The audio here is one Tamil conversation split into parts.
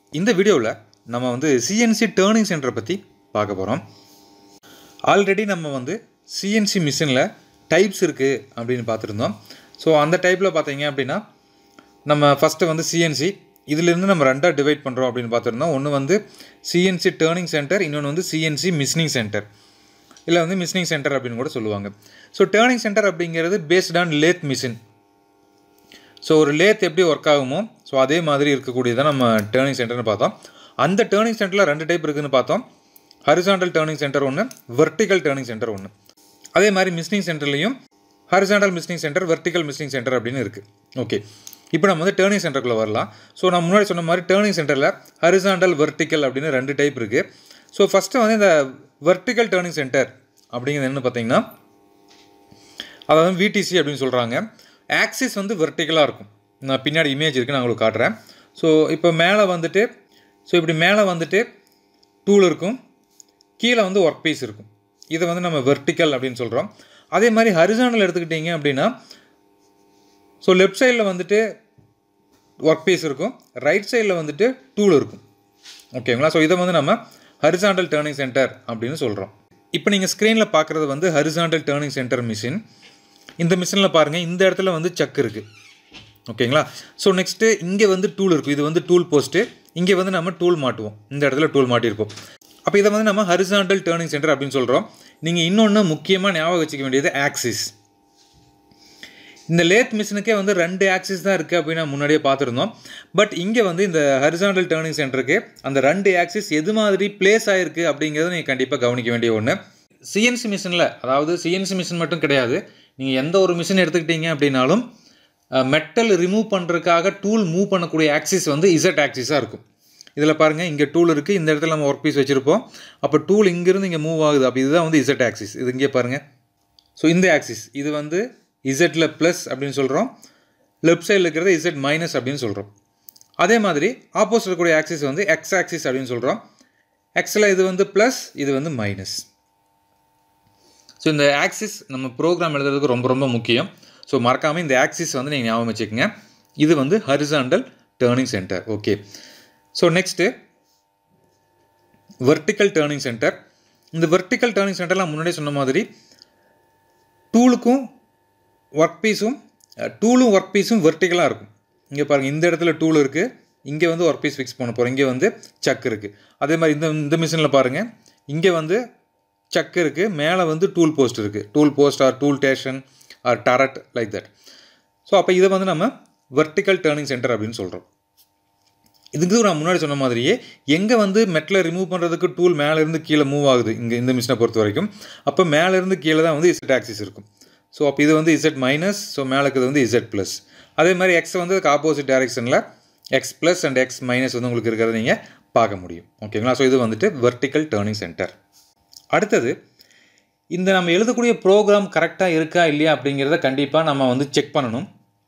இந்த வீடியோவில் நம்ம வந்து சிஎன்சி டேர்னிங் சென்டரை பற்றி பார்க்க போகிறோம் ஆல்ரெடி நம்ம வந்து சிஎன்சி மிஷினில் டைப்ஸ் இருக்குது அப்படின்னு பார்த்துருந்தோம் ஸோ அந்த டைப்பில் பார்த்தீங்க அப்படின்னா நம்ம ஃபஸ்ட்டு வந்து சிஎன்சி இதிலிருந்து நம்ம ரெண்டாக டிவைட் பண்ணுறோம் அப்படின்னு பார்த்துருந்தோம் ஒன்று வந்து சிஎன்சி டேர்னிங் சென்டர் இன்னொன்று வந்து சிஎன்சி மிஷினிங் சென்டர் இல்லை வந்து மிஷினிங் சென்டர் அப்படின்னு கூட சொல்லுவாங்க ஸோ டேர்னிங் சென்டர் அப்படிங்கிறது based on lathe machine so ஒரு லேத் எப்படி ஒர்க் ஆகுமோ ஸோ அதே மாதிரி இருக்கக்கூடியதான் நம்ம டேர்னிங் சென்டர்னு பார்த்தோம் அந்த டேர்னிங் சென்டரில் ரெண்டு டைப் இருக்குதுன்னு பார்த்தோம் ஹரிசாண்டல் டேர்னிங் சென்டர் ஒன்று வெர்டிக்கல் டேர்னிங் சென்டர் ஒன்று அதே மாதிரி மிஷினிங் சென்டர்லையும் horizontal machining centre vertical machining centre அப்படின்னு இருக்குது ஓகே இப்போ நம்ம வந்து டேர்னிங் சென்டருக்குள்ளே வரலாம் ஸோ நான் முன்னாடி சொன்ன மாதிரி டேர்னிங் சென்டரில் ஹரிசாண்டல் வெர்டிக்கல் அப்படின்னு ரெண்டு டைப் இருக்குது ஸோ ஃபஸ்ட்டு வந்து இந்த வெர்டிக்கல் டேர்னிங் சென்டர் அப்படிங்கிறது என்ன பார்த்தீங்கன்னா அதாவது விடிசி அப்படின்னு சொல்கிறாங்க ஆக்சிஸ் வந்து வெர்டிக்கலாக இருக்கும் நான் பின்னாடி இமேஜ் இருக்குது நான் உங்களுக்கு காட்டுறேன் ஸோ இப்போ மேலே வந்துட்டு ஸோ இப்படி மேலே வந்துட்டு டூல் இருக்கும் கீழே வந்து ஒர்க் பீஸ் இருக்கும் இதை வந்து நம்ம வெர்டிக்கல் அப்படின்னு சொல்கிறோம் அதே மாதிரி ஹரிசாண்டல் எடுத்துக்கிட்டிங்க அப்படின்னா ஸோ லெஃப்ட் சைடில் வந்துட்டு ஒர்க் பீஸ் இருக்கும் ரைட் சைடில் வந்துட்டு டூல் இருக்கும் ஓகேங்களா ஸோ இதை வந்து நம்ம ஹரிசாண்டல் டேர்னிங் சென்டர் அப்படின்னு சொல்கிறோம் இப்போ நீங்கள் ஸ்க்ரீனில் பார்க்குறது வந்து ஹரிசாண்டல் டேர்னிங் சென்டர் மிஷின் இந்த மிஷினில் பாருங்கள் இந்த இடத்துல வந்து சக் இருக்குது ஓகேங்களா ஸோ நெக்ஸ்ட்டு இங்கே வந்து டூல் இருக்கும் இது வந்து டூல் போஸ்ட்டு இங்கே வந்து நம்ம டூல் மாட்டுவோம் இந்த இடத்துல டூல் மாட்டியிருப்போம் அப்போ இதை வந்து நம்ம ஹரிசாண்டல் டேர்னிங் சென்டர் அப்படின்னு சொல்கிறோம் நீங்கள் இன்னொன்று முக்கியமாக ஞாபகம் வச்சுக்க வேண்டியது ஆக்சிஸ் இந்த லேத் மிஷினுக்கே வந்து ரெண்டு ஆக்சிஸ் தான் இருக்குது அப்படின்னு நான் முன்னாடியே பார்த்துருந்தோம் பட் இங்கே வந்து இந்த ஹரிசாண்டல் டேர்னிங் சென்டருக்கு அந்த ரெண்டு ஆக்சிஸ் எது மாதிரி பிளேஸ் ஆகிருக்கு அப்படிங்கிறத நீங்கள் கண்டிப்பாக கவனிக்க வேண்டிய ஒன்று சிஎன்சி மிஷினில் அதாவது சிஎன்சி மிஷின் மட்டும் கிடையாது நீங்கள் எந்த ஒரு மிஷின் எடுத்துக்கிட்டீங்க அப்படின்னாலும் மெட்டல் ரிமூவ் பண்ணுறதுக்காக டூல் மூவ் பண்ணக்கூடிய ஆக்சிஸ் வந்து இசட் ஆக்சிஸாக இருக்கும் இதில் பாருங்கள் இங்கே டூல் இருக்குது இந்த இடத்துல நம்ம ஒர்க் பீஸ் வச்சுருப்போம் அப்போ டூல் இங்கேருந்து இங்கே மூவ் ஆகுது அப்போ இதுதான் வந்து இசட் ஆக்சிஸ் இது இங்கே பாருங்கள் ஸோ இந்த ஆக்சிஸ் இது வந்து இசட்டில் ப்ளஸ் அப்படின்னு சொல்கிறோம் லெஃப்ட் சைடில் இருக்கிறது இசட் மைனஸ் அப்படின்னு சொல்கிறோம் அதே மாதிரி ஆப்போசிட் இருக்கக்கூடிய ஆக்சிஸ் வந்து எக்ஸ் ஆக்சிஸ் அப்படின்னு சொல்கிறோம் எக்ஸில் இது வந்து ப்ளஸ் இது வந்து மைனஸ் ஸோ இந்த ஆக்சிஸ் நம்ம ப்ரோக்ராம் எழுதுறதுக்கு ரொம்ப ரொம்ப முக்கியம் ஸோ மறக்காமல் இந்த ஆக்சிஸ் வந்து நீங்கள் ஞாபகம் வச்சுக்கோங்க இது வந்து horizontal turning centre okay so next vertical turning centre இந்த வெர்டிக்கல் டேர்னிங் சென்டர்லாம் முன்னாடியே சொன்ன மாதிரி டூலுக்கும் ஒர்க் பீஸும் டூலும் ஒர்க் பீஸும் வெர்டிக்கலாக இருக்கும் இங்கே பாருங்கள் இந்த இடத்துல டூல் இருக்குது இங்கே வந்து ஒர்க் பீஸ் ஃபிக்ஸ் பண்ண போகிறோம் இங்கே வந்து சக் இருக்குது அதே மாதிரி இந்த இந்த மிஷினில் பாருங்கள் இங்கே வந்து சக் இருக்குது மேலே வந்து டூல் போஸ்ட் இருக்குது tool post or tool station or turret like that so அப்போ இதை வந்து நம்ம வெர்டிக்கல் டேர்னிங் சென்டர் அப்படின்னு சொல்கிறோம் இதுக்கு நான் முன்னாடி சொன்ன மாதிரியே எங்கே வந்து மெட்டில் ரிமூவ் பண்ணுறதுக்கு டூல் மேலேருந்து கீழே மூவ் ஆகுது இங்கே இந்த மிஷினை பொறுத்த வரைக்கும் அப்போ மேலேருந்து கீழே தான் வந்து இசட் ஆக்சிஸ் இருக்கும் ஸோ அப்போ இது வந்து இசட் மைனஸ் ஸோ மேலே இருக்கிறது வந்து இசட் ப்ளஸ் அதே மாதிரி எக்ஸ் வந்து ஆப்போசிட் டைரெக்ஷனில் x plus and x minus வந்து உங்களுக்கு இருக்கிறத நீங்கள் பார்க்க முடியும் ஓகேங்களா ஸோ இது வந்துட்டு வெர்டிக்கல் டேர்னிங் சென்டர் அடுத்தது இந்த நம்ம எழுதக்கூடிய ப்ரோக்ராம் கரெக்டாக இருக்கா இல்லையா அப்படிங்கிறத கண்டிப்பாக நம்ம வந்து செக் பண்ணணும்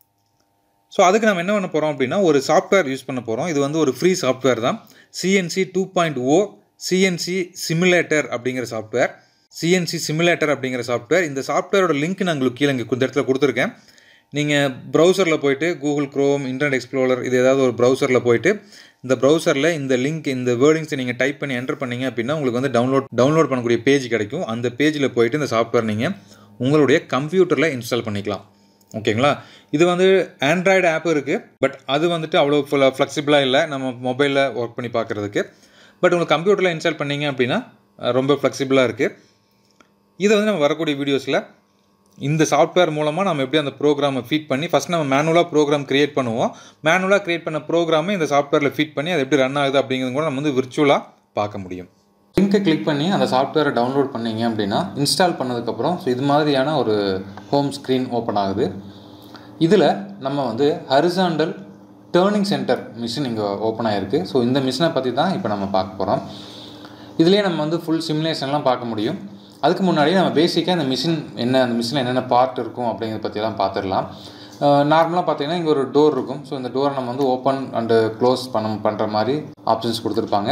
ஸோ அதுக்கு நம்ம என்ன பண்ண போகிறோம் அப்படின்னா ஒரு சாஃப்ட்வேர் யூஸ் பண்ண போகிறோம் இது வந்து ஒரு ஃப்ரீ சாஃப்ட்வேர் தான் CNC two point O CNC simulator அப்படிங்கிற சாஃப்ட்வேர் சிஎன்சி சிமுலேட்டர் அப்படிங்கிற சாஃப்ட்வேர் இந்த சாஃப்ட்வேரோட லிங்க் நான் உங்களுக்கு கீழே இங்கே இந்த இடத்துல கொடுத்துருக்கேன் நீங்கள் ப்ரௌசரில் போயிட்டு கூகுள் க்ரோம் இன்டர்நெட் எக்ஸ்ப்ளோரர் இது ஏதாவது ஒரு ப்ரௌசரில் போயிட்டு இந்த ப்ரௌசரில் இந்த லிங்க் இந்த வேர்டிங்ஸை நீங்கள் டைப் பண்ணி என்டர் பண்ணீங்க அப்படின்னா உங்களுக்கு வந்து டவுன்லோட் டவுன்லோட் பண்ணக்கூடிய பேஜ் கிடைக்கும் அந்த பேஜில் போயிட்டு இந்த சாஃப்ட்வேர் நீங்கள் உங்களுடைய கம்ப்யூட்டரில் இன்ஸ்டால் பண்ணிக்கலாம் ஓகேங்களா இது வந்து ஆண்ட்ராய்டு ஆப் இருக்குது பட் அது வந்துட்டு அவ்வளோ ஃபுல்லாக ஃப்ளெக்சிபிளாக இல்லை நம்ம மொபைலில் ஒர்க் பண்ணி பார்க்குறதுக்கு பட் உங்களுக்கு கம்ப்யூட்டரில் இன்ஸ்டால் பண்ணீங்க அப்படின்னா ரொம்ப ஃப்ளெக்சிபிளாக இருக்குது இதை வந்து நம்ம வரக்கூடிய வீடியோஸில் இந்த சாஃப்ட்வேர் மூலமாக நம்ம எப்படி அந்த ப்ரோக்ராமை ஃபீட் பண்ணி ஃபஸ்ட் நம்ம மேனுவலாக ப்ரோக்ராம் க்ரியேட் பண்ணுவோம் மேனுவலாக க்ரியேட் பண்ண ப்ரோக்ராமை இந்த சாஃப்ட்வேரில் ஃபீட் பண்ணி அது எப்படி ரன் ஆகுது அப்படிங்கிறது கூட நம்ம வந்து விர்ச்சுவலாக பார்க்க முடியும் லிங்க்கை கிளிக் பண்ணி அந்த சாஃப்ட்வேரை டவுன்லோட் பண்ணீங்க அப்படின்னா இன்ஸ்டால் பண்ணதுக்கப்புறம் ஸோ இது மாதிரியான ஒரு ஹோம் ஸ்க்ரீன் ஓப்பன் ஆகுது இதில் நம்ம வந்து ஹரிசாண்டல் டேர்னிங் சென்டர் மிஷின் இங்கே ஓப்பன் ஆகிருக்கு ஸோ இந்த மிஷினை பற்றி தான் இப்போ நம்ம பார்க்க போகிறோம் இதுலேயே நம்ம வந்து ஃபுல் சிமுலேஷன்லாம் பார்க்க முடியும் அதுக்கு முன்னாடி நம்ம பேசிக்காக இந்த மிஷின் என்ன அந்த மிஷினில் என்னென்ன பார்ட் இருக்கும் அப்படிங்கிறத பற்றிலாம் பார்த்துடலாம் நார்மலாக பார்த்தீங்கன்னா இங்கே ஒரு டோர் இருக்கும் ஸோ இந்த டோரை நம்ம வந்து ஓப்பன் அண்டு க்ளோஸ் பண்ண பண்ணுற மாதிரி ஆப்ஷன்ஸ் கொடுத்துருப்பாங்க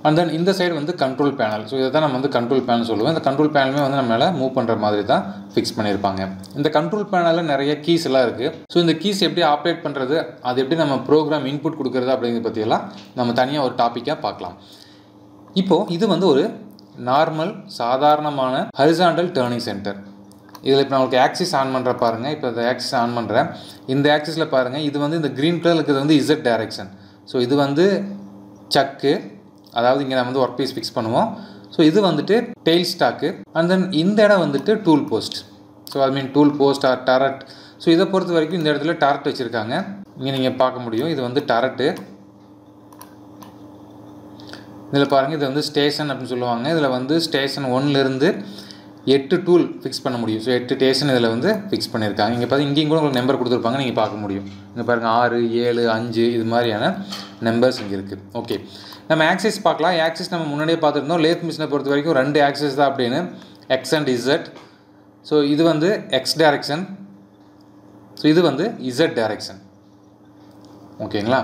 அண்ட் தென் இந்த சைடு வந்து கண்ட்ரோல் பேனல் ஸோ இதை தான் நம்ம வந்து கண்ட்ரோல் பேனல் சொல்லுவோம் இந்த கண்ட்ரோல் பேனலுமே வந்து நம்மளால் மூவ் பண்ணுற மாதிரி தான் ஃபிக்ஸ் பண்ணியிருப்பாங்க இந்த கண்ட்ரோல் பேனலில் நிறைய கீஸ் எல்லாம் இருக்குது ஸோ இந்த கீஸ் எப்படி ஆப்ரேட் பண்ணுறது அது எப்படி நம்ம ப்ரோக்ராம் இன்புட் கொடுக்குறது அப்படிங்கிறத பற்றியெல்லாம் நம்ம தனியாக ஒரு டாப்பிக்காக பார்க்கலாம் இப்போது இது வந்து ஒரு நார்மல் சாதாரணமான ஹரிசாண்டல் டேர்னிங் சென்டர் இதில் இப்போ நம்மளுக்கு ஆக்சிஸ் ஆன் பண்ணுற பாருங்கள் இப்போ இந்த ஆக்சிஸ் ஆன் பண்ணுறேன் இந்த ஆக்சிஸில் பாருங்கள் இது வந்து இந்த க்ரீன் கலர் இருக்கிறது வந்து இசட் டைரக்ஷன் ஸோ இது வந்து சக்கு அதாவது இங்கே நம்ம வந்து ஒர்க் பீஸ் ஃபிக்ஸ் பண்ணுவோம் ஸோ இது வந்துட்டு டெயில் ஸ்டாக்கு அண்ட் தென் இந்த இடம் வந்துட்டு tool post so I mean tool post or turret so இதை பொறுத்த வரைக்கும் இந்த இடத்துல டரட் வச்சுருக்காங்க இங்கே நீங்கள் பார்க்க முடியும் இது வந்து டரட்டு இதில் பாருங்கள் இது வந்து ஸ்டேஷன் அப்படின்னு சொல்லுவாங்க இதில் வந்து ஸ்டேஷன் ஒன்லேருந்து எட்டு டூல் ஃபிக்ஸ் பண்ண முடியும் ஸோ எட்டு ஸ்டேஷன் இதில் வந்து ஃபிக்ஸ் பண்ணியிருக்காங்க இங்கே பார்த்து இங்கேயும் கூட உங்களுக்கு நம்பர் கொடுத்துருப்பாங்க நீங்கள் பார்க்க முடியும் இங்கே பாருங்கள் ஆறு ஏழு அஞ்சு இது மாதிரியான நம்பர்ஸ் இங்கே இருக்குது ஓகே நம்ம ஆக்சிஸ் பார்க்கலாம் ஆக்சிஸ் நம்ம முன்னாடியே பார்த்துருந்தோம் லேத் மிஷினை பொறுத்த வரைக்கும் ரெண்டு ஆக்சிஸ் தான் அப்படின்னு எக்ஸ் அண்ட் இசட் ஸோ இது வந்து எக்ஸ் டைரக்ஷன் ஸோ இது வந்து இசட் டைரக்ஷன் ஓகேங்களா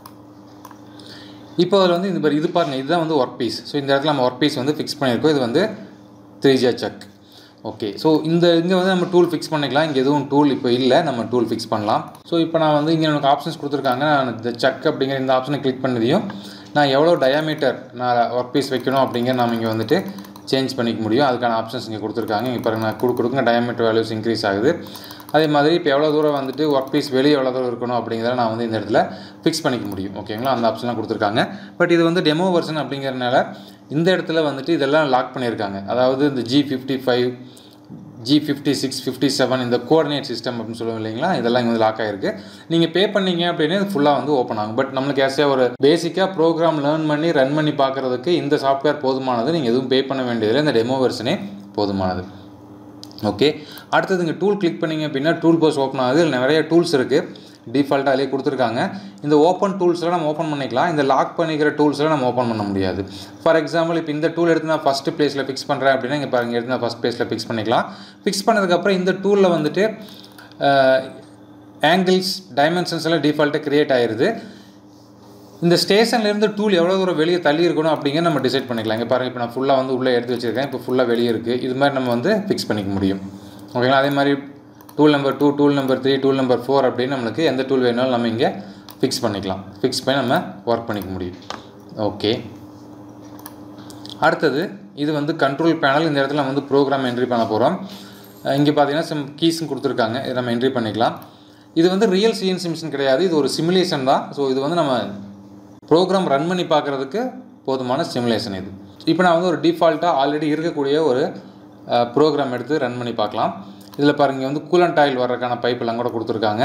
இப்போ அதில் வந்து இந்த இது பாருங்கள் இதுதான் வந்து ஒர்க் பீஸ் ஸோ இந்த இடத்துல நம்ம ஒர்க் பீஸ் வந்து ஃபிக்ஸ் பண்ணியிருக்கோம் இது வந்து three jaw chuck okay so இந்த இங்கே வந்து நம்ம டூல் ஃபிக்ஸ் பண்ணிக்கலாம் இங்கே எதுவும் டூல் இப்போ இல்லை நம்ம டூல் ஃபிக்ஸ் பண்ணலாம் ஸோ இப்போ நான் வந்து இங்கே எனக்கு ஆப்ஷன்ஸ் கொடுத்துருக்காங்க நான் இந்த சக் அப்படிங்கிற இந்த ஆப்ஷனை கிளிக் பண்ணதையும் நான் எவ்வளோ டயாமீட்டர் நான் ஒர்க் பீஸ் வைக்கணும் அப்படிங்கிற நாம் இங்கே வந்துட்டு சேஞ்ச் பண்ணிக்க முடியும் அதுக்கான ஆப்ஷன்ஸ் இங்கே கொடுத்துருக்காங்க இங்கே பாருங்க நான் கொடு கொடுங்க டயாமீட்டர் வேல்யூஸ் இன்க்ரீஸ் ஆகுது அதே மாதிரி இப்போ எவ்வளோ தூரம் வந்துட்டு ஒர்க் பீஸ் வெளியே எவ்வளோ தூரம் இருக்கணும் அப்படிங்கிறத நான் வந்து இந்த இடத்துல ஃபிக்ஸ் பண்ணிக்க முடியும் ஓகேங்களா அந்த ஆப்ஷன்லாம் கொடுத்துருக்காங்க பட் இது வந்து டெமோ வெர்ஷன் அப்படிங்கிறனால இந்த இடத்துல வந்துட்டு இதெல்லாம் லாக் பண்ணியிருக்காங்க அதாவது இந்த G fifty five G fifty six fifty seven இந்த கோஆர்டினேட் சிஸ்டம் அப்படின்னு சொல்லுவோம் இல்லைங்களா இதெல்லாம் இங்கே வந்து லாக் ஆகிருக்கு நீங்கள் பே பண்ணீங்க அப்படின்னா இது ஃபுல்லாக வந்து ஓப்பன் ஆகும் பட் நம்மளுக்கு ஆசையாக ஒரு பேசிக்காக ப்ரோக்ராம் லேர்ன் பண்ணி ரன் பண்ணி பார்க்குறதுக்கு இந்த சாஃப்ட்வேர் போதுமானது நீங்கள் எதுவும் பே பண்ண வேண்டியதில்லை இந்த டெமோ வெர்ஷனே போதுமானது ஓகே அடுத்தது இங்கே டூல் கிளிக் பண்ணிங்க அப்படின்னா டூல் பாஸ் ஓப்பன் ஆகுது இதில் நிறைய டூல்ஸ் இருக்குது டிஃபால்ட்டாக அதிலே கொடுத்துருக்காங்க இந்த ஓப்பன் டூல்ஸ்லாம் நம்ம ஓப்பன் பண்ணிக்கலாம் இந்த லாக் பண்ணிக்கிற டூல்ஸ்லாம் நம்ம ஓப்பன் பண்ண முடியாது ஃபார் எக்ஸாம்பிள் இப்போ இந்த டூல் எடுத்து நான் ஃபஸ்ட்டு பிளேஸில் ஃபிக்ஸ் பண்ணுறேன் அப்படின்னா இங்கே பாருங்க எடுத்து நான் ஃபஸ்ட் பிளேஸில் ஃபிக்ஸ் பண்ணிக்கலாம் ஃபிக்ஸ் பண்ணதுக்கப்புறம் இந்த டூலில் வந்துட்டு ஆங்கிள்ஸ் டைமென்ஷன்ஸ் எல்லாம் டிஃபால்ட்டாக க்ரியேட் ஆயிடுது இந்த ஸ்டேஷன்லேருந்து டூல் எவ்வளோ தூரம் வெளியே தள்ளி இருக்கணும் அப்படிங்கிற நம்ம டிசைட் பண்ணிக்கலாம் இங்கே பாருங்கள் இப்போ நான் ஃபுல்லாக வந்து உள்ளே எடுத்து வச்சுருக்கேன் இப்போ ஃபுல்லாக வெளியே இருக்குது இது மாதிரி நம்ம வந்து ஃபிக்ஸ் பண்ணிக்க முடியும் ஓகேங்களா அதே மாதிரி tool number two tool number three tool number four அப்படின்னு நம்மளுக்கு எந்த டூல் வேணாலும் நம்ம இங்கே ஃபிக்ஸ் பண்ணிக்கலாம் ஃபிக்ஸ் பண்ணி நம்ம ஒர்க் பண்ணிக்க முடியும் ஓகே அடுத்தது இது வந்து கண்ட்ரோல் பேனல் இந்த இடத்துல நம்ம வந்து ப்ரோக்ராம் என்ட்ரி பண்ண போகிறோம் இங்கே பார்த்தீங்கன்னா சம் கீஸும் கொடுத்துருக்காங்க இதை நம்ம என்ட்ரி பண்ணிக்கலாம் இது வந்து ரியல் சிஎன்சி மிஷின் கிடையாது இது ஒரு சிமுலேஷன் தான் ஸோ இது வந்து நம்ம ப்ரோக்ராம் ரன் பண்ணி பார்க்குறதுக்கு போதுமான சிமுலேஷன் இது இப்போ நான் வந்து ஒரு டிஃபால்ட்டாக ஆல்ரெடி இருக்கக்கூடிய ஒரு ப்ரோக்ராம் எடுத்து ரன் பண்ணி பார்க்கலாம் இதில் பாருங்க வந்து கூலண்ட் ஆயில் வர்றதுக்கான பைப் எல்லாம் கூட கொடுத்துருக்காங்க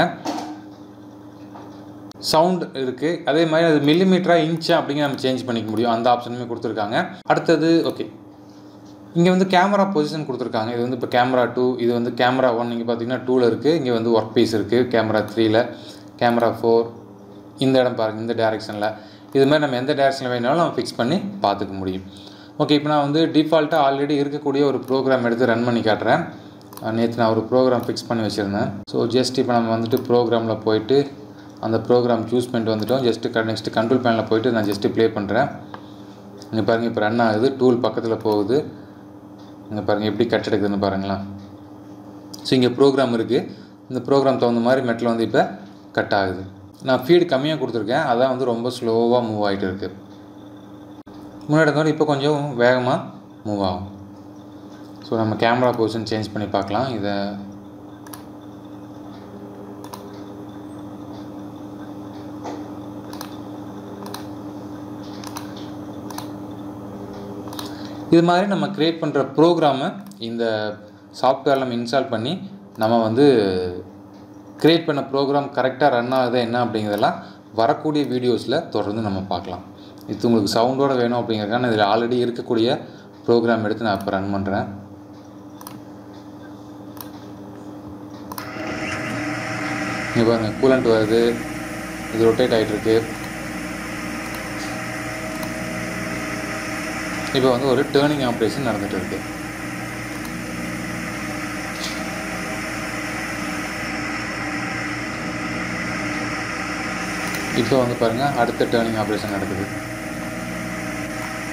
சவுண்ட் இருக்குது அதே மாதிரி அது மில்லிமீட்டரா இன்ச்சா அப்படிங்கிற நம்ம சேஞ்ச் பண்ணிக்க முடியும் அந்த ஆப்ஷனுமே கொடுத்துருக்காங்க அடுத்தது ஓகே இங்கே வந்து கேமரா பொசிஷன் கொடுத்துருக்காங்க இது வந்து இப்போ கேமரா டூ இது வந்து கேமரா ஒன் இங்கே பார்த்தீங்கன்னா டூவில் இருக்குது இங்கே வந்து ஒர்க் பீஸ் இருக்குது கேமரா த்ரீல கேமரா ஃபோர் இந்த இடம் பாருங்கள் இந்த டேரெக்ஷனில் இது மாதிரி நம்ம எந்த டேரெக்ஷனில் வேணாலும் நம்ம ஃபிக்ஸ் பண்ணி பார்த்துக்க முடியும் ஓகே இப்போ நான் வந்து டிஃபால்ட்டாக ஆல்ரெடி இருக்கக்கூடிய ஒரு ப்ரோக்ராம் எடுத்து ரன் பண்ணி காட்டுறேன் நேற்று நான் ஒரு ப்ரோக்ராம் ஃபிக்ஸ் பண்ணி வச்சுருந்தேன் ஸோ ஜஸ்ட் இப்போ நம்ம வந்துட்டு ப்ரோக்ராமில் போயிட்டு அந்த ப்ரோக்ராம் சூஸ் பண்ணிட்டு வந்துட்டோம் ஜஸ்ட்டு நெக்ஸ்ட்டு கண்ட்ரோல் பேனில் போயிட்டு நான் ஜஸ்ட்டு ப்ளே பண்ணுறேன் இங்கே பாருங்கள் இப்போ ரன் ஆகுது டூல் பக்கத்தில் போகுது இங்கே பாருங்கள் எப்படி கட் எடுக்குதுன்னு பாருங்களேன் ஸோ இங்கே ப்ரோக்ராம் இருக்குது இந்த ப்ரோக்ராம் தகுந்த மாதிரி மெட்டில் வந்து இப்போ கட் ஆகுது நான் ஃபீடு கம்மியாக கொடுத்துருக்கேன் அதான் வந்து ரொம்ப ஸ்லோவாக மூவ் ஆகிட்டு இருக்குது முன்னாடி இருந்தோட இப்போ கொஞ்சம் வேகமாக மூவ் ஆகும் ஸோ நம்ம கேமரா பொசிஷன் சேஞ்ச் பண்ணி பார்க்கலாம் இதை இது மாதிரி நம்ம க்ரியேட் பண்ணுற ப்ரோக்ராமை இந்த சாஃப்ட்வேர் நம்ம இன்ஸ்டால் பண்ணி நம்ம வந்து க்ரியேட் பண்ண ப்ரோக்ராம் கரெக்டாக ரன் ஆகுது என்ன அப்படிங்கிறதெல்லாம் வரக்கூடிய வீடியோஸில் தொடர்ந்து நம்ம பார்க்கலாம் இது உங்களுக்கு சவுண்டோடு வேணும் அப்படிங்கிறதுக்கான இதில் ஆல்ரெடி இருக்கக்கூடிய ப்ரோக்ராம் எடுத்து நான் இப்போ ரன் பண்ணுறேன் இங்கே பாருங்கள் கூலண்ட் வருது இது ரொட்டேட் ஆகிட்டுருக்கு இப்போ வந்து ஒரு டேர்னிங் ஆப்ரேஷன் நடந்துகிட்டு இருக்கு இப்போ வந்து பாருங்கள் அடுத்த டேர்னிங் ஆப்ரேஷன் நடக்குது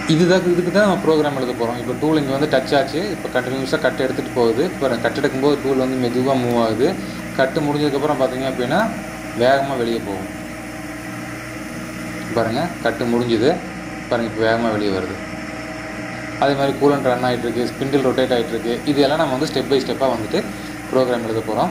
இதுதான் இதுக்கு தான் நம்ம ப்ரோக்ராம் எழுத போகிறோம் இப்போ டூல் இங்கே வந்து டச் ஆச்சு இப்போ கண்டினியூஸாக கட் எடுத்துகிட்டு போகுது இப்போ கட் எடுக்கும்போது டூல் வந்து மெதுவாக மூவ் ஆகுது கட்டு முடிஞ்சதுக்கப்புறம் பார்த்தீங்க அப்படின்னா வேகமாக வெளியே போகும் பாருங்கள் கட்டு முடிஞ்சுது பாருங்கள் இப்போ வேகமாக வெளியே வருது அதே மாதிரி கூலண்ட் ரன் ஆகிட்டு இருக்கு ஸ்பிண்டில் ரொட்டேட் ஆகிட்டு இருக்கு இது எல்லாம் நம்ம வந்து ஸ்டெப் பை ஸ்டெப்பாக வந்துட்டு ப்ரோக்ராம் எழுத போகிறோம்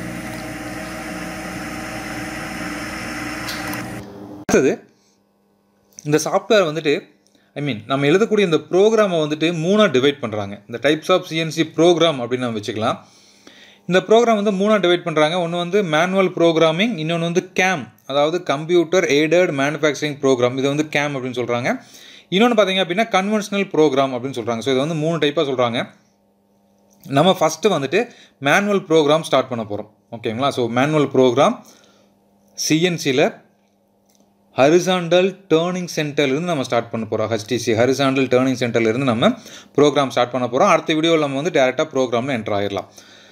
அடுத்தது இந்த சாஃப்ட்வேர் வந்துட்டு ஐ மீன் நம்ம எழுதக்கூடிய இந்த ப்ரோக்ராமை வந்துட்டு மூணாக டிவைட் பண்ணுறாங்க இந்த டைப்ஸ் ஆஃப் சிஎன்சி ப்ரோக்ராம் அப்படின்னு நம்ம வச்சுக்கலாம் இந்த ப்ரோக்ராம் வந்து மூணாக டிவைட் பண்ணுறாங்க ஒன்று வந்து மேனுவல் ப்ரோக்ராமிங் இன்னொன்று வந்து கேம் அதாவது கம்ப்யூட்டர் எய்டட் மேனுஃபேக்சரிங் ப்ரோக்ராம் இது வந்து கேம் அப்படின்னு சொல்கிறாங்க இன்னொன்று பார்த்தீங்க அப்படின்னா கன்வென்ஷனல் ப்ரோக்ராம் அப்படின்னு சொல்கிறாங்க ஸோ இது வந்து மூணு டைப்பாக சொல்கிறாங்க நம்ம ஃபஸ்ட்டு வந்துட்டு மேனுவல் ப்ரோக்ராம் ஸ்டார்ட் பண்ண போகிறோம் ஓகேங்களா ஸோ மேனுவல் ப்ரோக்ராம் சிஎன்சியில் ஹரிசாண்டல் டேர்னிங் சென்டர்லேருந்து நம்ம ஸ்டார்ட் பண்ண போகிறோம் ஹெச்டிசி ஹரிசாண்டல் டேர்னிங் சென்டர்லேருந்து நம்ம ப்ரோக்ராம் ஸ்டார்ட் பண்ண போகிறோம் அடுத்த வீடியோவில் நம்ம வந்து டேரெக்டாக ப்ரோக்ராமில் என்டர் ஆகிடலாம்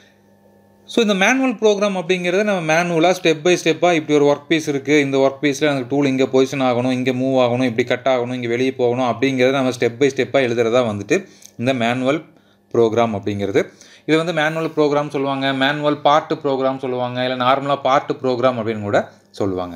ஸோ இந்த மேனுவல் ப்ரோக்ராம் அப்படிங்கிறத நம்ம மேனுவலாக ஸ்டெப் பை ஸ்டெப்பாக இப்படி ஒரு ஒர்க் பீஸ் இருக்குது இந்த ஒர்க் பீஸில் எனக்கு டூல் இங்கே பொசிஷன் ஆகணும் இங்கே மூவ் ஆகணும் இப்படி கட் ஆகணும் இங்கே வெளியே போகணும் அப்படிங்கிறத நம்ம ஸ்டெப் பை ஸ்டெப்பாக எழுதுறதா வந்துட்டு இந்த மேனுவல் ப்ரோக்ராம் அப்படிங்கிறது இது வந்து மேனுவல் ப்ரோக்ராம் சொல்லுவாங்க மேனுவல் பார்ட் ப்ரோக்ராம் சொல்லுவாங்க இல்லை நார்மலாக பார்ட் ப்ரோக்ராம் அப்படின்னு கூட சொல்லுவாங்க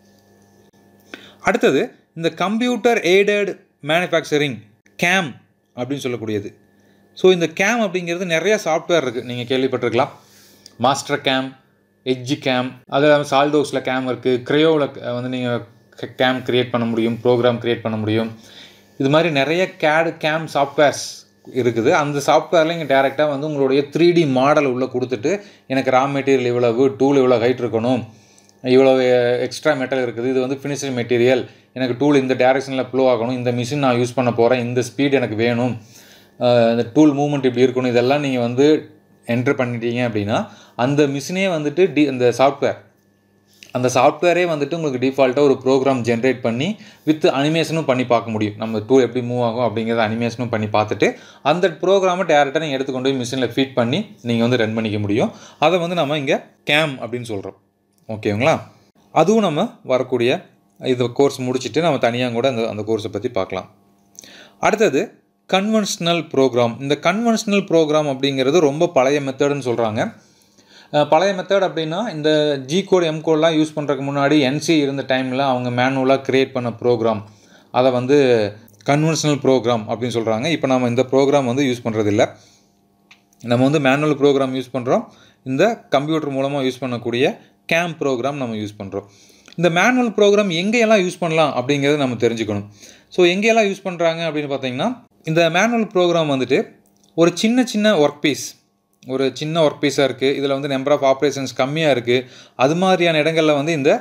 அடுத்தது இந்த கம்ப்யூட்டர் எய்டட் மேனுஃபேக்சரிங் கேம் அப்படின்னு சொல்லக்கூடியது ஸோ இந்த கேம் அப்படிங்கிறது நிறைய சாஃப்ட்வேர் இருக்குது நீங்கள் கேள்விப்பட்டிருக்கலாம் மாஸ்டர் கேம் எட்ஜி கேம் அது இல்லாமல் சால்டோஸில் கேம் இருக்குது க்ரையோவில் வந்து நீங்கள் கேம் க்ரியேட் பண்ண முடியும் ப்ரோக்ராம் க்ரியேட் பண்ண முடியும் இது மாதிரி நிறைய கேடு கேம் சாஃப்ட்வேர்ஸ் இருக்குது அந்த சாஃப்ட்வேரில் இங்கே டேரெக்டாக வந்து உங்களுடைய த்ரீ டி மாடல் உள்ளே கொடுத்துட்டு எனக்கு ரா மெட்டீரியல் இவ்வளவு டூல் இவ்வளோ ஹைட் இருக்கணும் இவ்வளோ எக்ஸ்ட்ரா மெட்டல் இருக்குது இது வந்து ஃபினிஷிங் மெட்டீரியல் எனக்கு டூல் இந்த டேரெக்ஷனில் ப்ளோ ஆகணும் இந்த மிஷின் நான் யூஸ் பண்ண போகிறேன் இந்த ஸ்பீட் எனக்கு வேணும் இந்த டூல் மூவ்மெண்ட் இப்படி இருக்கணும் இதெல்லாம் நீங்கள் வந்து என்ட்ரு பண்ணிட்டீங்க அப்படின்னா அந்த மிஷினே வந்துட்டு டி அந்த சாஃப்ட்வேர் அந்த சாஃப்ட்வேரே வந்துட்டு உங்களுக்கு டிஃபால்ட்டாக ஒரு ப்ரோக்ராம் ஜென்ரேட் பண்ணி வித் அனிமேஷனும் பண்ணி பார்க்க முடியும் நம்ம டூல் எப்படி மூவ் ஆகும் அப்படிங்கிறத அனிமேஷனும் பண்ணி பார்த்துட்டு அந்த ப்ரோக்ராமை டேரெக்டாக நீங்கள் எடுத்துக்கொண்டு போய் மிஷினில் ஃபீட் பண்ணி நீங்கள் வந்து ரன் பண்ணிக்க முடியும் அதை வந்து நம்ம இங்கே கேம் அப்படின்னு சொல்கிறோம் ஓகேங்களா அதுவும் நம்ம வரக்கூடிய இது கோர்ஸ் முடிச்சுட்டு நம்ம தனியாக கூட அந்த அந்த கோர்ஸை பற்றி பார்க்கலாம் அடுத்தது கன்வென்ஷனல் ப்ரோக்ராம் இந்த கன்வென்ஷனல் ப்ரோக்ராம் அப்படிங்கிறது ரொம்ப பழைய மெத்தடுன்னு சொல்கிறாங்க பழைய மெத்தட் அப்படின்னா இந்த ஜி கோட் எம் கோட்லாம் யூஸ் பண்ணுறதுக்கு முன்னாடி என்சி இருந்த டைமில் அவங்க மேனுவலாக க்ரியேட் பண்ண ப்ரோக்ராம் அதை வந்து கன்வென்ஷனல் ப்ரோக்ராம் அப்படின்னு சொல்கிறாங்க இப்போ நம்ம இந்த ப்ரோக்ராம் வந்து யூஸ் பண்ணுறதில்ல நம்ம வந்து மேனுவல் ப்ரோக்ராம் யூஸ் பண்ணுறோம் இந்த கம்ப்யூட்டர் மூலமாக யூஸ் பண்ணக்கூடிய கேம் ப்ரோக்ராம் நம்ம யூஸ் பண்ணுறோம் இந்த மேனுவல் ப்ரோக்ராம் எங்கேயெல்லாம் யூஸ் பண்ணலாம் அப்படிங்கிறத நம்ம தெரிஞ்சுக்கணும் ஸோ எங்கேயெல்லாம் யூஸ் பண்ணுறாங்க அப்படின்னு பார்த்தீங்கன்னா இந்த மேனுவல் ப்ரோக்ராம் வந்துட்டு ஒரு சின்ன சின்ன ஒர்க் பீஸ் ஒரு சின்ன ஒர்க் பீஸாக இருக்குது இதில் வந்து நம்பர் ஆஃப் ஆப்ரேஷன்ஸ் கம்மியாக இருக்குது அது மாதிரியான இடங்களில் வந்து இந்த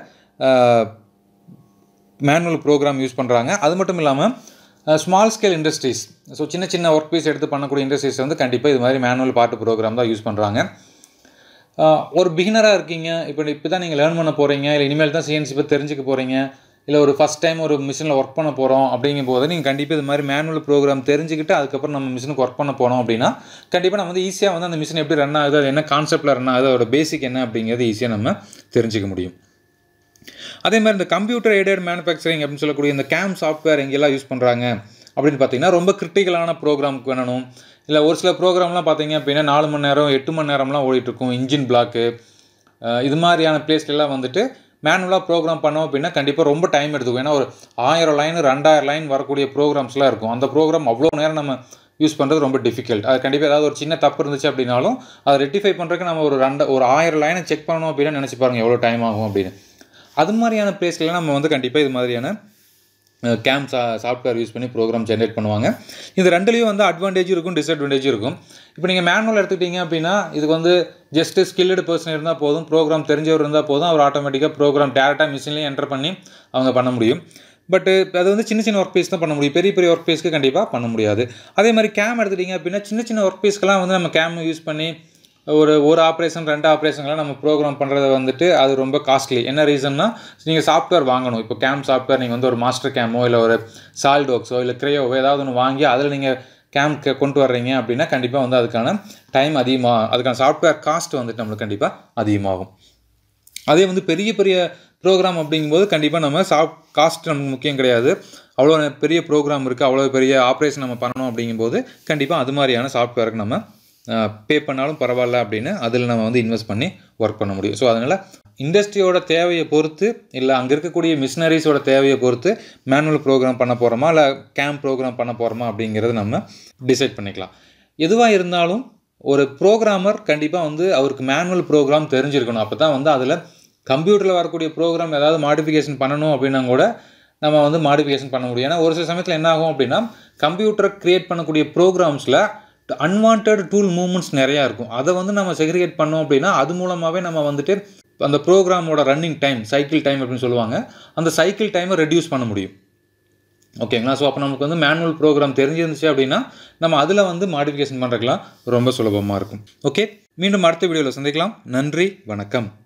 மேனுவல் ப்ரோக்ராம் யூஸ் பண்ணுறாங்க அது மட்டும் இல்லாமல் ஸ்மால் ஸ்கேல் இண்டஸ்ட்ரீஸ் ஸோ சின்ன சின்ன ஒர்க் பீஸ் எடுத்து பண்ணக்கூடிய இண்டஸ்ட்ரீஸ் வந்து கண்டிப்பாக இது மாதிரி மேனுவல் பார்ட் ப்ரோக்ராம் தான் யூஸ் பண்ணுறாங்க ஒரு பிகினராக இருக்கீங்க இப்போ இப்போ தான் நீங்கள் லேர்ன் பண்ண போகிறீங்க இல்லை இனிமேல் தான் சிஎன்சி பற்றி தெரிஞ்சுக்க போகிறீங்க இல்லை ஒரு ஃபஸ்ட் டைம் ஒரு மிஷினில் ஒர்க் பண்ண போகிறோம் அப்படிங்கும் போது நீங்கள் கண்டிப்பாக இது மாதிரி மேனுவல் ப்ரோக்ராம் தெரிஞ்சுக்கிட்டு அதுக்கப்புறம் நம்ம மிஷினுக்கு ஒர்க் பண்ண போனோம் அப்படின்னா கண்டிப்பாக நம்ம வந்து ஈஸியாக வந்து அந்த மிஷின் எப்படி ரன் ஆகுது அது என்ன கான்செப்டில் ரன் ஆகுது அதோட பேசிக் என்ன அப்படிங்கிறது ஈஸியாக நம்ம தெரிஞ்சுக்க முடியும் அதே மாதிரி இந்த கம்ப்யூட்டர் எய்டட் மேனுஃபேக்சரிங் அப்படின்னு சொல்லக்கூடிய இந்த கேம் சாஃப்ட்வேர் எங்கெல்லாம் யூஸ் பண்ணுறாங்க அப்படின்னு பார்த்தீங்கன்னா ரொம்ப கிரிட்டிக்கலான ப்ரோக்ராமுக்கு வேணும் இல்லை ஒரு சில ப்ரோக்ராம்லாம் பார்த்தீங்க அப்படின்னா நாலு மணி நேரம் எட்டு மணி நேரம்லாம் ஓடிட்டுருக்கும் இன்ஜின் பிளாக்கு இது மாதிரியான பிளேஸ்லாம் வந்துட்டு மேனுவலாக ப்ரோக்ராம் பண்ணோம் அப்படின்னா கண்டிப்பாக ரொம்ப டைம் எடுத்துக்கும் ஏன்னா ஒரு ஆயிரம் லைன் ரெண்டாயிரம் லைன் வரக்கூடிய ப்ரோக்ராம்ஸ்லாம் இருக்கும் அந்த ப்ரோக்ராம் அவ்வளோ நேரம் நம்ம யூஸ் பண்ணுறது ரொம்ப டிஃபிகல்ட் அது கண்டிப்பாக ஏதாவது ஒரு சின்ன தப்பு இருந்துச்சு அப்படின்னாலும் அதை ரெட்டிஃபை பண்ணுறதுக்கு நம்ம ஒரு ரெண்டு ஒரு ஆயிரம் லைனை செக் பண்ணணும் அப்படின்னா நினச்சி பாருங்கள் எவ்வளோ டைம் ஆகும் அப்படின்னு அது மாதிரியான பிளேஸ்லாம் நம்ம வந்து கண்டிப்பாக இது மாதிரியான கேம் சா சாஃப்ட்வேர் யூஸ் பண்ணி ப்ரோக்ராம் ஜென்ரேட் பண்ணுவாங்க இது ரெண்டுலேயும் வந்து அட்வான்டேஜும் இருக்கும் டிஸ்அட்வான்டேஜும் இருக்கும் இப்போ நீங்கள் மேனுவல் எடுத்துக்கிட்டீங்க அப்படின்னா இதுக்கு வந்து ஜஸ்ட்டு ஸ்கில்டு பர்சன் இருந்தால் போதும் ப்ரோக்ராம் தெரிஞ்சவர் இருந்தால் போதும் அவர் ஆட்டோமேட்டிக்காக ப்ரோக்ராம் டேரெக்டாக மிஷின்லேயே என்டர் பண்ணி அவங்க பண்ண முடியும் பட்டு அது வந்து சின்ன சின்ன ஒர்க் பீஸ் தான் பண்ண முடியும் பெரிய பெரிய ஒர்க் பீஸ்க்கு கண்டிப்பாக பண்ண முடியாது அதே மாதிரி கேம் எடுத்துட்டிங்க அப்படின்னா சின்ன சின்ன ஒர்க் பீஸ்க்கெலாம் வந்து நம்ம கேம் யூஸ் பண்ணி ஒரு ஒரு ஆப்ரேஷன் ரெண்டு ஆப்ரேஷன்லாம் நம்ம ப்ரோக்ராம் பண்ணுறது வந்துட்டு அது ரொம்ப காஸ்ட்லி என்ன ரீசன்னா நீங்கள் சாஃப்ட்வேர் வாங்கணும் இப்போ கேம் சாஃப்ட்வேர் நீங்கள் வந்து ஒரு மாஸ்டர் கேமோ இல்லை ஒரு சால்டோக்ஸோ இல்லை க்ரேயோவோ ஏதாவது ஒன்று வாங்கி அதில் நீங்கள் கேம் கொண்டு வர்றீங்க அப்படின்னா கண்டிப்பாக வந்து அதுக்கான டைம் அதிகமாக அதுக்கான சாஃப்ட்வேர் காஸ்ட் வந்துட்டு நம்மளுக்கு கண்டிப்பாக அதிகமாகும் அதே வந்து பெரிய பெரிய ப்ரோக்ராம் அப்படிங்கும்போது கண்டிப்பாக நம்ம சாஃப்ட் காஸ்ட் நமக்கு முக்கியம் கிடையாது அவ்வளோ பெரிய ப்ரோக்ராம் இருக்குது அவ்வளோ பெரிய ஆப்ரேஷன் நம்ம பண்ணணும் அப்படிங்கும்போது கண்டிப்பாக அது மாதிரியான சாஃப்ட்வேருக்கு நம்ம பே பண்ணாலும் பரவாயில்ல அப்படின்னு அதில் நம்ம வந்து இன்வெஸ்ட் பண்ணி ஒர்க் பண்ண முடியும் ஸோ அதனால் இண்டஸ்ட்ரியோட தேவையை பொறுத்து இல்லை அங்கே இருக்கக்கூடிய மிஷினரிஸோட தேவையை பொறுத்து மேனுவல் ப்ரோக்ராம் பண்ண போகிறோமா இல்லை கேம்ப் ப்ரோக்ராம் பண்ண போகிறோமா அப்படிங்கிறத நம்ம டிசைட் பண்ணிக்கலாம் எதுவாக இருந்தாலும் ஒரு ப்ரோக்ராமர் கண்டிப்பாக வந்து அவருக்கு மேனுவல் ப்ரோக்ராம் தெரிஞ்சிருக்கணும் அப்போ தான் வந்து அதில் கம்ப்யூட்டரில் வரக்கூடிய ப்ரோக்ராம் ஏதாவது மாடிஃபிகேஷன் பண்ணணும் அப்படின்னா கூட நம்ம வந்து மாடிஃபிகேஷன் பண்ண முடியும் ஏன்னா ஒரு சில சமயத்தில் என்ன ஆகும் அப்படின்னா கம்ப்யூட்டரை க்ரியேட் பண்ணக்கூடிய ப்ரோக்ராம்ஸில் அன்வான்ட் டூல் மூவ்மெண்ட்ஸ் நிறையா இருக்கும் அதை வந்து நம்ம செக்ரிகேட் பண்ணோம் அப்படின்னா அது மூலமாகவே நம்ம வந்துட்டு அந்த ப்ரோக்ராமோட ரன்னிங் டைம் சைக்கிள் டைம் அப்படின்னு சொல்லுவாங்க அந்த சைக்கிள் டைமை ரெடியூஸ் பண்ண முடியும் ஓகேங்களா ஸோ அப்போ நமக்கு வந்து மேனுவல் ப்ரோக்ராம் தெரிஞ்சிருந்துச்சு அப்படின்னா நம்ம அதில் வந்து மாடிஃபிகேஷன் பண்ணுறதுலாம் ரொம்ப சுலபமாக இருக்கும் ஓகே மீண்டும் அடுத்த வீடியோவில் சந்திக்கலாம் நன்றி வணக்கம்